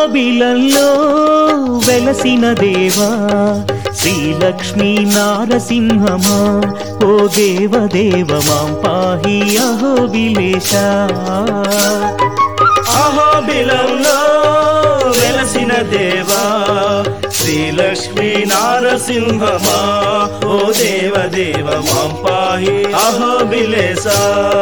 అహోబిలంలో వెలసిన దేవా శ్రీలక్ష్మీ నారసింహమా ఓ దేవదేవ మాం పాహి అహోబిలేశ అహోబిలంలో వెలసిన దేవా శ్రీలక్ష్మీ నారసింహమా ఓ దేవ దేవ మాం పాహి అహోబిలేసా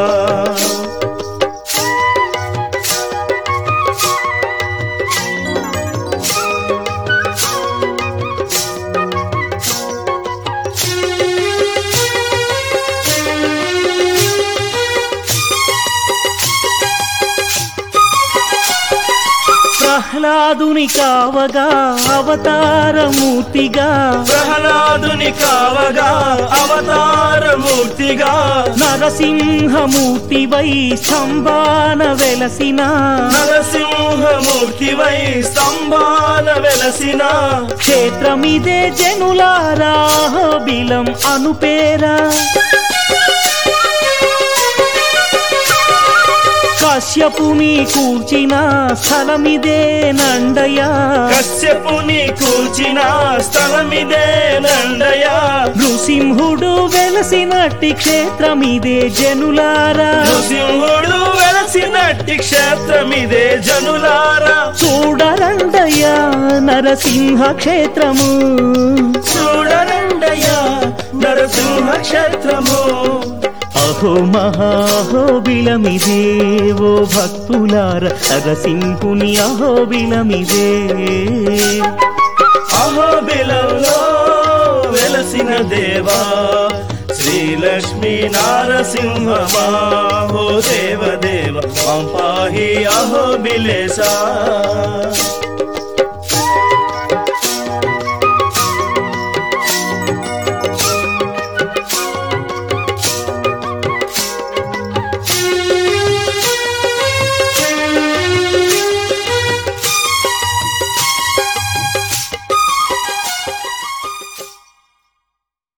ప్రహ్లాదుని కావగా అవతారమూర్తిగా ప్రహ్లాదుని కావగా అవతారమూర్తిగా నరసింహమూర్తివై స్తంభాన వెలసిన నరసింహమూర్తివై స్తంభాన వెలసిన క్షేత్రమిదే జనులారా బిలం అనుపేరా కశ్యపుని కూర్చిన స్థలమిదే నండయా కశ్యపుని కూర్చిన స్థలమిదే నండయా నృసింహుడు వెలసినట్టి క్షేత్రమిదే జనులారా నృసింహుడు వెలసినట్టి క్షేత్రమిదే జనులారా చూడరండయ్యా నరసింహ క్షేత్రము చూడరండయ్యా నరసింహ క్షేత్రము అహో మహాహోబిలమిదే ఓ భక్తులార నరసింహుని అహోబిలమిదే అహోబిలంలో వెలసిన దేవా శ్రీలక్ష్మీ నారసింహమా ఓ దేవ దేవ మాం పాహి అహోబిలేసా